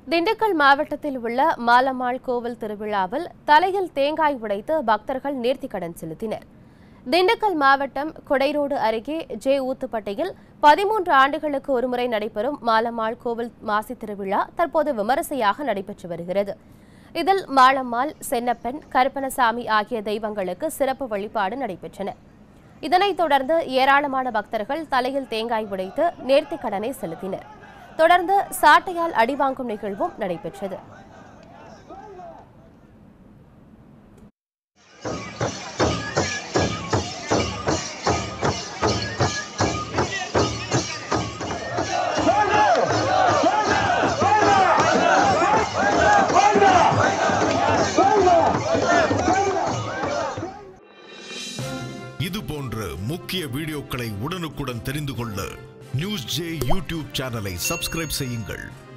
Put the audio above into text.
திண்டுக்கல் மாவட்டத்தில் உள்ள மாலம்மாள் கோவில் திருவிழாவில் தலையில் தேங்காய் உடைத்து பக்தர்கள் நேர்த்திக்கடன் செலுத்தினர் திண்டுக்கல் மாவட்டம் கொடைரோடு அருகே ஜே ஊத்துப்பட்டையில் பதிமூன்று ஆண்டுகளுக்கு ஒருமுறை நடைபெறும் மாலம்மாள் கோவில் மாசி திருவிழா தற்போது விமரிசையாக நடைபெற்று வருகிறது இதில் மாலம்மாள் சென்னப்பன் கருப்பணசாமி ஆகிய தெய்வங்களுக்கு சிறப்பு வழிபாடு நடைபெற்றன இதனைத் தொடர்ந்து ஏராளமான பக்தர்கள் தலையில் தேங்காய் உடைத்து நேர்த்திக்கடனை செலுத்தினர் தொடர்ந்து சாட்டையால் அடிவாங்கும் நிகழ்வும் நடைபெற்றது இது போன்ற முக்கிய வீடியோக்களை உடனுக்குடன் தெரிந்து கொள்ள நியூஸ் ஜே யூடியூப் சேனலை சப்ஸ்கிரைப் செய்யுங்கள்